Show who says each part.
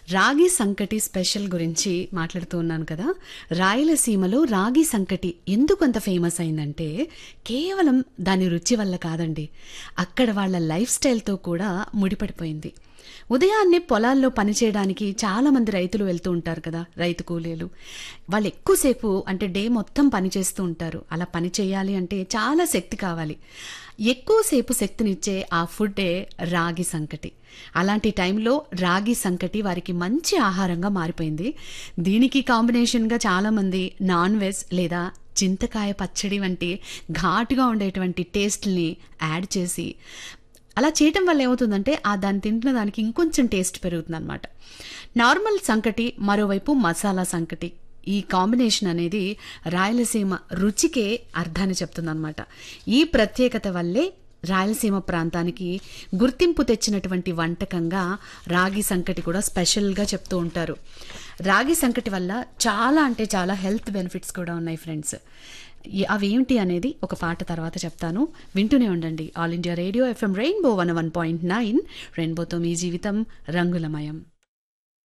Speaker 1: రాగి సంకటి స్పెషల్ గురించి మాట్లాడుతూ ఉన్నాను కదా రాయలసీమలో రాగి సంకటి ఎందుకు అంత ఫేమస్ అయిందంటే కేవలం దాని రుచి వల్ల కాదండి అక్కడ వాళ్ళ లైఫ్ స్టైల్తో కూడా ముడిపడిపోయింది ఉదయాన్నే పొలాల్లో పనిచేయడానికి చాలా మంది రైతులు వెళ్తూ ఉంటారు కదా రైతు కూలీలు వాళ్ళు ఎక్కువసేపు అంటే డే మొత్తం పని చేస్తూ ఉంటారు అలా పని చేయాలి అంటే చాలా శక్తి కావాలి ఎక్కువసేపు శక్తినిచ్చే ఆ ఫుడ్డే రాగి సంకటి అలాంటి టైంలో రాగి సంకటి వారికి మంచి ఆహారంగా మారిపోయింది దీనికి కాంబినేషన్గా చాలామంది నాన్ వెజ్ లేదా చింతకాయ పచ్చడి వంటి ఘాటుగా ఉండేటువంటి టేస్ట్ని యాడ్ చేసి అలా చేయటం వల్ల ఏమవుతుందంటే ఆ దాన్ని తింటున్న దానికి ఇంకొంచెం టేస్ట్ పెరుగుతుంది అనమాట నార్మల్ సంకటి మరోవైపు మసాలా సంకటి ఈ కాంబినేషన్ అనేది రాయలసీమ రుచికే అర్థాన్ని చెప్తుందన్నమాట ఈ ప్రత్యేకత వల్లే రాయలసీమ ప్రాంతానికి గుర్తింపు తెచ్చినటువంటి వంటకంగా రాగి సంకటి కూడా స్పెషల్గా చెప్తూ ఉంటారు రాగి సంకటి వల్ల చాలా అంటే చాలా హెల్త్ బెనిఫిట్స్ కూడా ఉన్నాయి ఫ్రెండ్స్ ఈ- అవేంటి అనేది ఒక పాట తర్వాత చెప్తాను వింటూనే ఉండండి All India radio FM rainbow one one point nine రెయిన్బోతో మీ జీవితం రంగులమయం